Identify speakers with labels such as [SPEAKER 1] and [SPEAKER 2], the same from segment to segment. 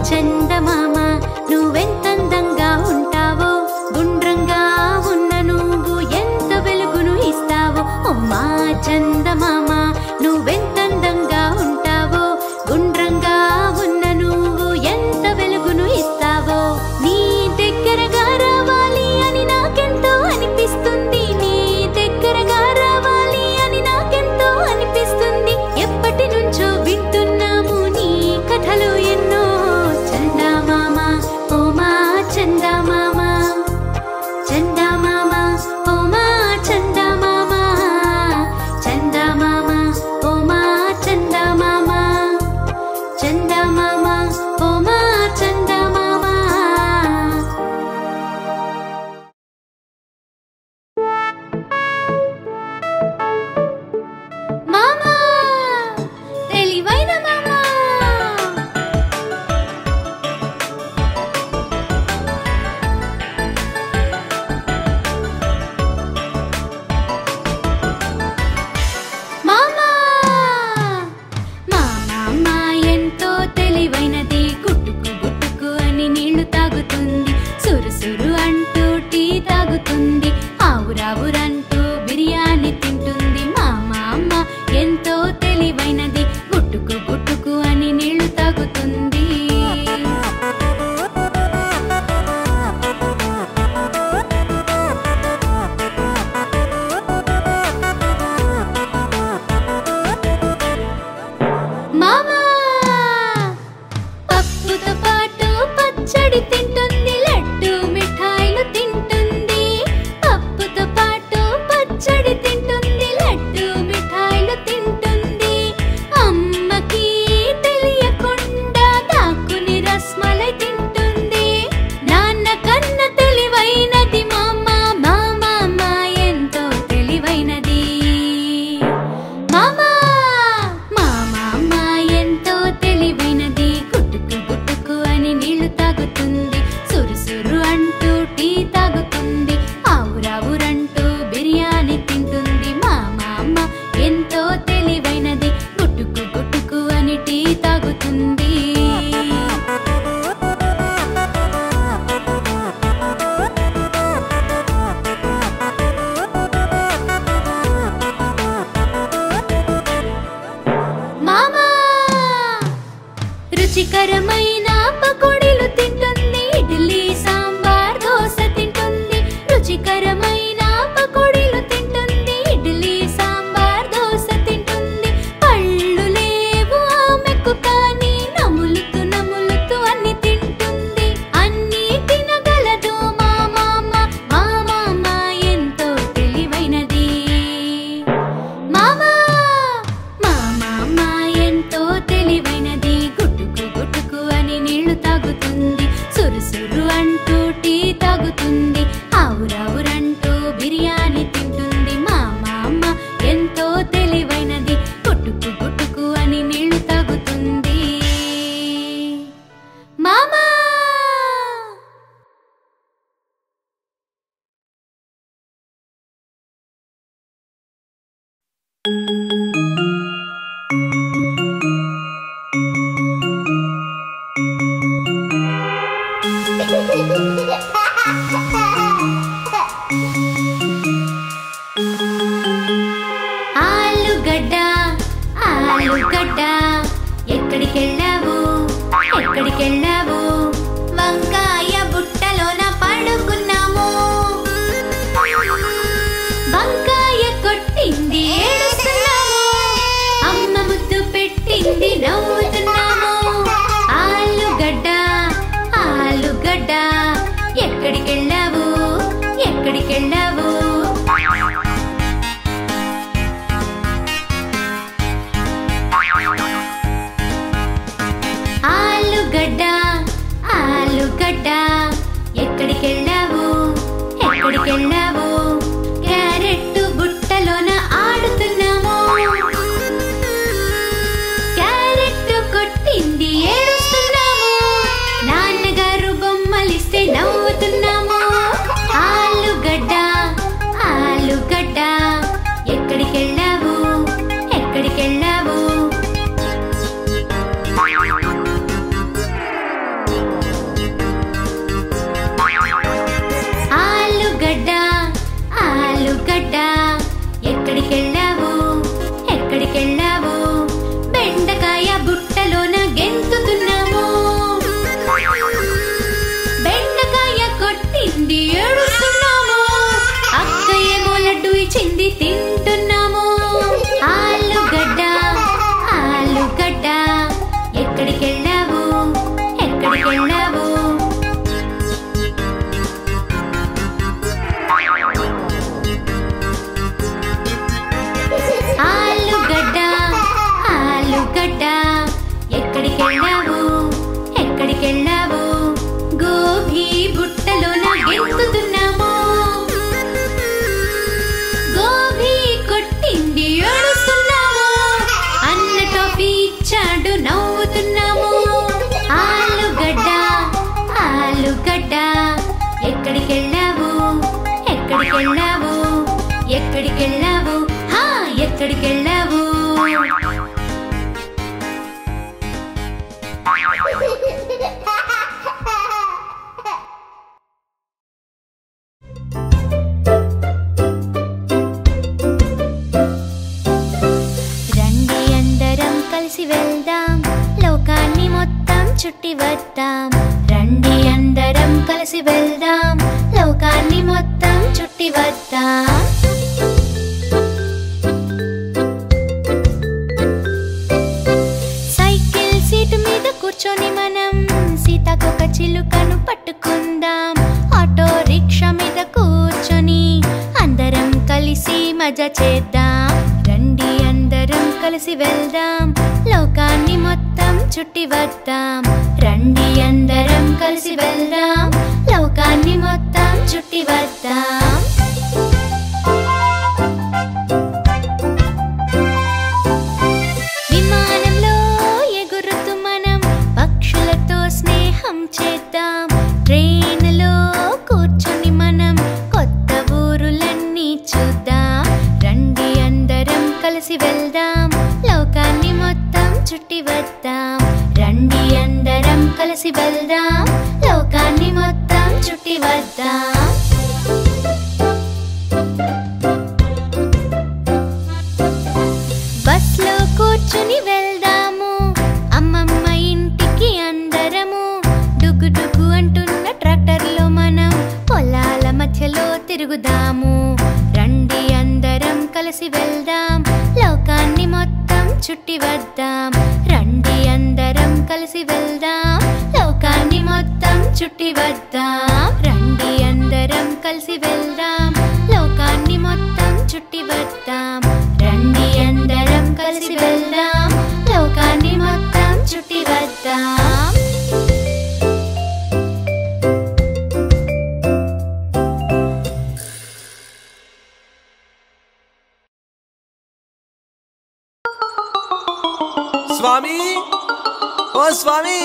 [SPEAKER 1] చందమామ నువ్వెంతందంగా ఉంటావో గుండ్రంగా ఉన్న నువ్వు ఎంత వెలుగును ఇస్తావో ఓ మా చందమామ నువ్వెంతందంగా ఉంటావో గుండ్రంగా ఉన్న నువ్వు ఎంత వెలుగును ఇస్తావో నీ దగ్గరగా రావాలి అని నాకెంతో అనిపిస్తుంది నీ దగ్గరగా రావాలి అని నాకెంతో అనిపిస్తుంది ఎప్పటి నుంచో వింటున్నాము నీ కథలు ఎన్నో చందమామ ఓ మా చందమామ చందమామ ఓ మా చందమామ చందమామ ఓ మా చందమామ చందమామ ఓ మా చందమామ మామా తెలివైన మామా మామా మా మామ ఎంతో తెలివైనది గుట్టుకు గుట్టుకు అని నీళ్లు తాగుతుంది సురుసురు అంటూ టీ తాగుతుంది ఆవురావురంటూ బిర్యానీ తింటుంది మా మామ ఎంతో తెలివైనది గుట్టుకు గుట్టుకు అని నీళ్లు తాగుతుంది మామా పప్పుతో పాటు పచ్చడి తింటుంది లడ్డు మిఠాయిలు తింటుంది పప్పుతో పాటు పచ్చడి తింటుంది లడ్డు మిఠాయిలు తింటుంది అమ్మకి తెలియకుండా దాక్కుని రస్మలై తింటుంది నాన్న కన్న తెలివైనది మామ మా మామ ఎంతో తెలివైనది మామా మా మామ ఎంతో తెలివైనది గుట్టుకు గుట్టుకు అని నీళ్లు తాగుతుంది సురుసురు అంటూ టీ తాగుతుంది ఆవురావురంటూ బిర్యానీ తింటుంది మా మామ ఎంతో తెలివైనది గుట్టుకు గుట్టుకు అని టీ తాగుతుంది మామా రుచికరమైన పకోడీలు తింటుంది ఇడ్లీ సాంబార్ దోశ తింటుంది రుచికరమైన పకోడీలు తింటుంది ఇడ్లీ సాంబార్ దోశ తింటుంది పళ్ళు లేవు ఆమెకు కానీ నములుతూ నములుతూ అన్ని తింటుంది అన్ని తినగలదు మా మామ మా మామ ఎంతో తెలివైనది మామా మా మామ ఎంతో తెలివైనది గుట్టుకు గుట్టుకు అని నీళ్లు తాగుతుంది సురుసురు అంటూ టీ తాగుతుంది ఆవురావురంటూ బిర్యానీ తింటుంది మా మామ ఎంతో తెలివైనది గుట్టుకు గుట్టుకు అని నీళ్లు తాగుతుంది మామా ఆలుగడ్డ ఆలుగడ్డ ఎక్కడికెళ్ళావు ఎక్కడికెళ్ళావు వంకాయ బుట్టలోన పడుకున్నాము వంకాయ కొట్టింది ఏడుస్తున్నాము అమ్మ ముద్దు పెట్టింది నవ్వుతున్నాము ఆలుగడ్డ ఆలుగడ్డ ఎక్కడికెళ్ళావు ఎక్కడికెళ్ళావు ఆలుగడ్డ ఆలుగడ్డ ఎక్కడికెళ్ళావు ఎక్కడికెళ్ళావు క్యారెట్ బుట్టలోన ఆడుతున్నాము క్యారెట్ కొట్టింది ఏడుస్తున్నాము నాన్నగారు బొమ్మలిస్తే నవ్వుతున్నాము ఆలుగడ్డ ఆలుగడ్డ ఎక్కడికెళ్ళావు ఎక్కడికెళ్ళావు బెండకాయ బుట్టలోన గెంతుతున్నాము బెండకాయ కొట్టింది ఏడుస్తున్నాము అక్క ఏమో లడ్డు ఇచ్చింది తింటున్నాము ఆలుగడ్డ ఆలుగడ్డ ఎక్కడికెళ్ళావు ఎక్కడికెళ్ళావు ఆలుగడ్డ ఆలుగడ్డ ఎక్కడికెళ్ళావు ఎక్కడికెళ్ళావు గోబీ బుట్టలోన గెంతుతున్నాము గోబీ కొట్టింది ఏడుస్తున్నాము అన్న టాఫీ ఇచ్చాడు నవ్వుతున్నాము ఆలుగడ్డ ఆలుగడ్డ ఎక్కడికెళ్ళావు ఎక్కడికెళ్ళావు ఎక్కడికెళ్ళావు హా ఎక్కడికెళ్ళావు రండి అందరం కలిసి వెళ్దాం లోకాన్ని మొత్తం చుట్టి వద్దాం రండి అందరం కలిసి వెళ్దాం లోకాన్ని మొత్తం చుట్టి వద్దాం సైకిల్ సీటు మీద కూర్చొని మనం సీతాకొక చిలుకను పట్టుకుందాం ఆటో రిక్షా మీద కూర్చొని అందరం కలిసి మజా చేద్దాం రండి అందరం కలిసి వెళ్దాం లోకాన్ని మొత్తం చుట్టి వద్దాం రండి అందరం కలిసి వెళ్దాం లోకాన్ని మొత్తం చుట్టి వద్దాం విమానంలో ఎగురుతూ మనం పక్షులతో స్నేహం చేద్దాం ట్రైన్లో కూర్చొని మనం కొత్త ఊరులన్నీ చూద్దాం రండి అందరం కలిసి వెళ్దాం లోకాన్ని మొత్తం చుట్టి వద్దాం రండి అందరం కలిసి వెళ్దాం లోకాన్ని మొత్తం చుట్టి వద్దాం బస్లో కూర్చుని వెళ్దాము అమ్మమ్మ ఇంటికి అందరము డుగు డుగు అంటున్న ట్రాక్టర్లో మనం పొలాల మధ్యలో తిరుగుదాము రండి అందరం కలిసి వెళ్దాం లోకాన్ని మొత్తం చుట్టి వద్దాం రండి అందరం కలిసి వెళ్దాం లోకాన్ని మొత్తం చుట్టి వద్దాం రండి అందరం కలిసి వెళ్దాం లోకాన్ని మొత్తం చుట్టి వద్దాం రండి అందరం కలిసి వెళ్దాం లోకాన్ని మొత్తం చుట్టి వద్దాం
[SPEAKER 2] స్వామి ఓ స్వామి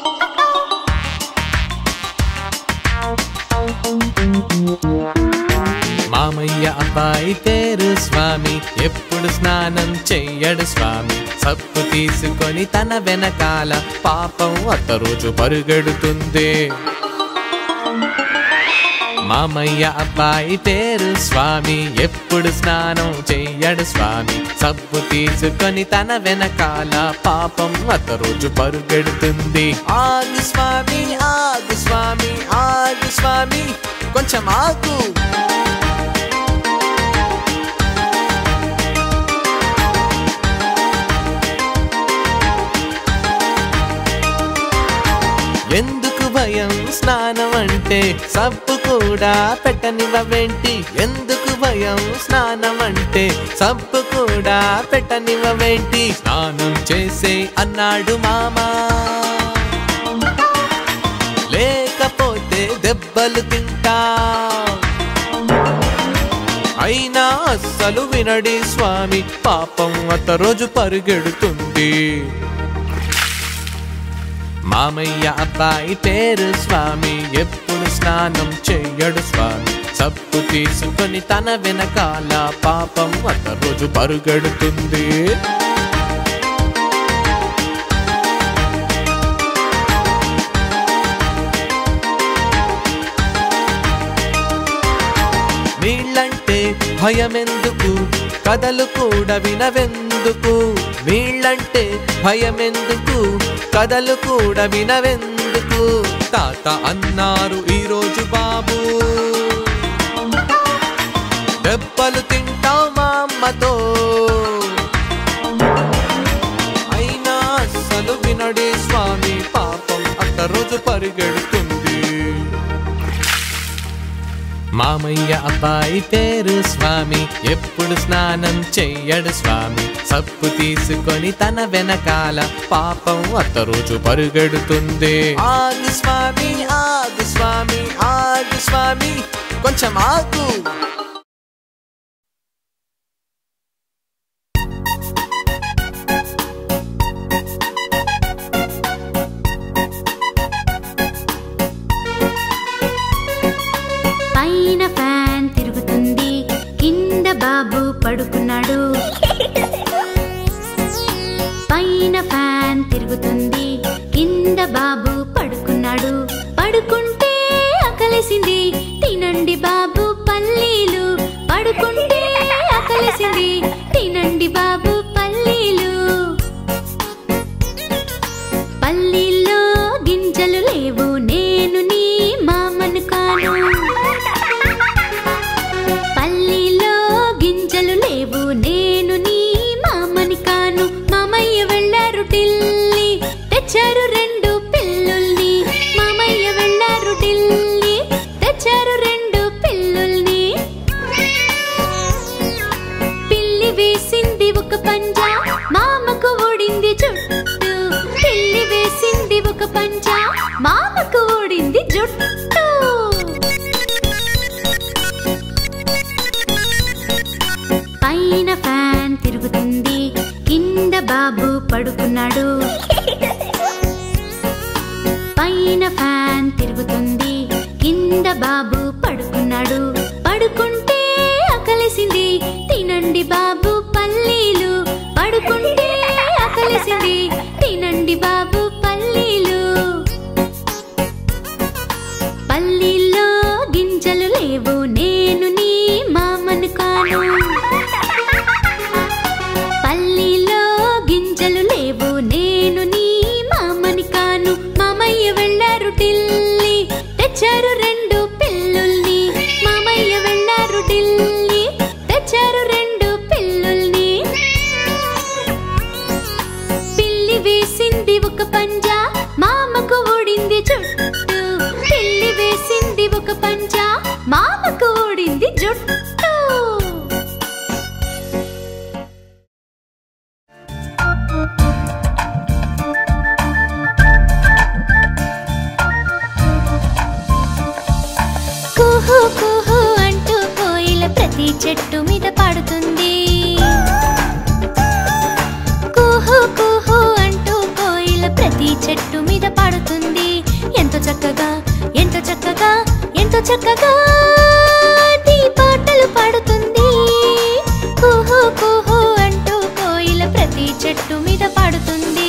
[SPEAKER 2] మామయ్య అబ్బాయి పేరు స్వామి ఎప్పుడు స్నానం చెయ్యడు స్వామి సప్పు తీసుకొని తన వెనకాల పాపం అత్త రోజు పరుగెడుతుంది మామయ్య అబ్బాయి పేరు స్వామి ఎప్పుడు స్నానం చెయ్యడు స్వామి సబ్బు తీసుకొని తన వెనకాల పాపం అత రోజు పరుగెడుతుంది ఆగు స్వామి ఆగు స్వామి ఆగు స్వామి కొంచెం ఆగు ఎందుకు భయం స్నానం అంటే సబ్బు కూడా పెట్టనివ్వవేంటి ఎందుకు భయం స్నానం అంటే సబ్బు కూడా పెట్టనివ్వవేంటి స్నానం చేసే అన్నాడు మామా లేకపోతే దెబ్బలు తింటా అయినా అస్సలు వినడి స్వామి పాపం అత రోజు పరుగెడుతుంది మామయ్య అబ్బాయి పేరు స్వామి ఎప్పుడు స్నానం చెయ్యడు స్వామి సబ్బు తీసుకొని తన వెనకాల పాపం అత రోజు పరుగెడుతుంది నీళ్ళంటే భయమెందుకు కథలు కూడా వినవెందుకు వీళ్ళంటే భయమెందుకు కథలు కూడా వినవెందుకు తాత అన్నారు ఈరోజు బాబు దెబ్బలు తింటావు మా అమ్మతో అయినా అస్సలు వినడే స్వామి పాపం అట్ట రోజు పరిగెడుతుంది మామయ్య అబ్బాయి పేరు స్వామి ఎప్పుడు స్నానం చెయ్యడు స్వామి సప్పు తీసుకొని తన వెనకాల పాపం అత్త రోజు పరుగెడుతుంది ఆగు స్వామి ఆగు స్వామి ఆగు స్వామి కొంచెం ఆగు
[SPEAKER 1] పైన ఫ్యాన్ తిరుగుతుంది కింద బాబు పడుకున్నాడు పైన ఫ్యాన్ తిరుగుతుంది కింద బాబు పడుకున్నాడు పడుకుంటే ఆకలేసింది తినండి బాబు పల్లీలు పడుకుంటే ఆకలేసింది తినండి బాబు పల్లీలు పల్లీల్లో గింజలు లేవు నేను నీ మామను కాను పల్లీలో గింజలు లేవు నేను నీ మామని కాను మామయ్య వెళ్ళారు ఢిల్లీ తెచ్చారు రెండు పిల్లుల్ని మామయ్య వెళ్ళారు ఢిల్లీ తెచ్చారు రెండు పిల్లుల్ని పిల్లి వేసింది ఒక పంజా మామకు ఓడింది జుట్టు పిల్లి వేసింది ఒక పంజా మామకు ఓడింది జుట్టు పైన ఫ్యాన్ తిరుగుతుంది కింద బాబు పడుకున్నాడు పైన ఫ్యాన్ తిరుగుతుంది కింద బాబు పడుకున్నాడు పడుకుంటే ఆకలేసింది తినండి బాబు పల్లీలు పడుకుంటే ఆకలేసింది తినండి బాబు పల్లీలు పల్లీల్లో గింజలు లేవు నేను నీ మామను కాను పల్లీలో గింజలు లేవు నేను నీ మామని కాను మామయ్య వెళ్ళారు ఢిల్లీ తెచ్చారు రెండు పిల్లుల్ని మామయ్య వెళ్ళారు ఢిల్లీ తెచ్చారు రెండు పిల్లుల్ని పిల్లి వేసింది ఒక పంజా మామకు ఓడింది జుట్టు పిల్లి వేసింది ఒక పంజా మామకు ఓడింది జుట్టు కుహు కుహు అంటూ కోయిల ప్రతి చెట్టు మీద పడుతుంది కుహు కుహు అంటూ కోయిల ప్రతి చెట్టు మీద పడుతుంది ఎంతో చక్కగా ఎంతో చక్కగా ఎంతో చక్కగా అది పాటలు పాడుతుంది కుహు కుహు అంటూ కోయిల ప్రతి చెట్టు మీద పడుతుంది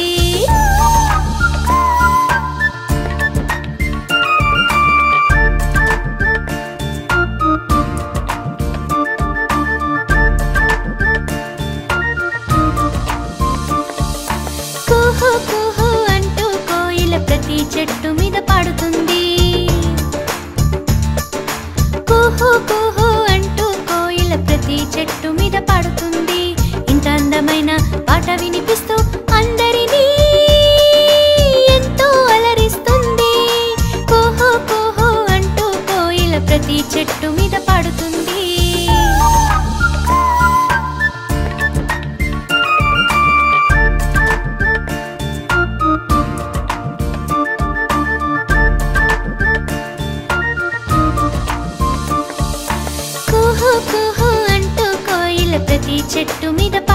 [SPEAKER 1] కుహు కుహు అంటూ కోయిల ప్రతి చెట్టు మీద పడుతుంది కుహు కుహు అంటూ కోయిల ప్రతి చెట్టు మీద పడుతుంది ఇంత అందమైన పాట వినిపిస్తూ అందరినీ ఎంతో అలరిస్తుంది కుహు కుహు అంటూ కోయిల ప్రతి చెట్టు మీద పడుతుంది కుహు కుహు అంటూ కోయిల ప్రతి చెట్టు మీద